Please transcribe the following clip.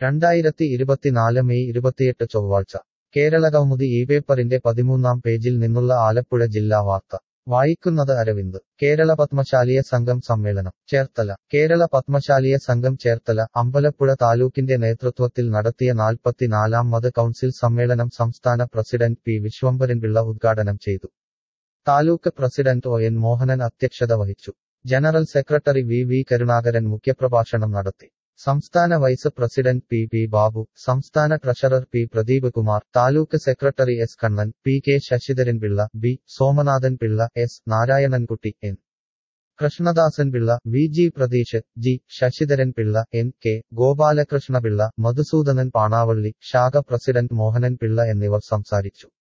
രണ്ടായിരത്തി ഇരുപത്തിനാല് മെയ് ഇരുപത്തിയെട്ട് ചൊവ്വാഴ്ച കേരള കൗമുദി ഈ പേപ്പറിന്റെ പതിമൂന്നാം പേജിൽ നിന്നുള്ള ആലപ്പുഴ ജില്ലാ വാർത്ത വായിക്കുന്നത് അരവിന്ദ് കേരള പത്മശാലിയ സംഘം സമ്മേളനം ചേർത്തല കേരള പത്മശാലിയ സംഘം ചേർത്തല അമ്പലപ്പുഴ താലൂക്കിന്റെ നേതൃത്വത്തിൽ നടത്തിയ നാൽപ്പത്തിനാലാം മത് കൗൺസിൽ സമ്മേളനം സംസ്ഥാന പ്രസിഡന്റ് പി വിശ്വംഭരൻപിള്ള ഉദ്ഘാടനം ചെയ്തു taluk president O N Mohanan അധ്യക്ഷത വഹിച്ചു general secretary V V Karunakaran മുഖ്യപ്രഭാഷണം നടത്തി സംസ്ഥാന vice president P P Babu സംസ്ഥാന treasurer P Pradeep Kumar taluk secretary S Kannan P K Sasidharan Pillai B Somanathan Pillai S Narayanankutty N Krishnadasan Pillai V G Pratheesh G Sasidharan Pillai N K Gopalakrishna Pillai Madhusoodanan Panavally ശാഖ പ്രസിഡന്റ് മോഹനൻ പിള്ള എന്നിവർ സംസാരിച്ചു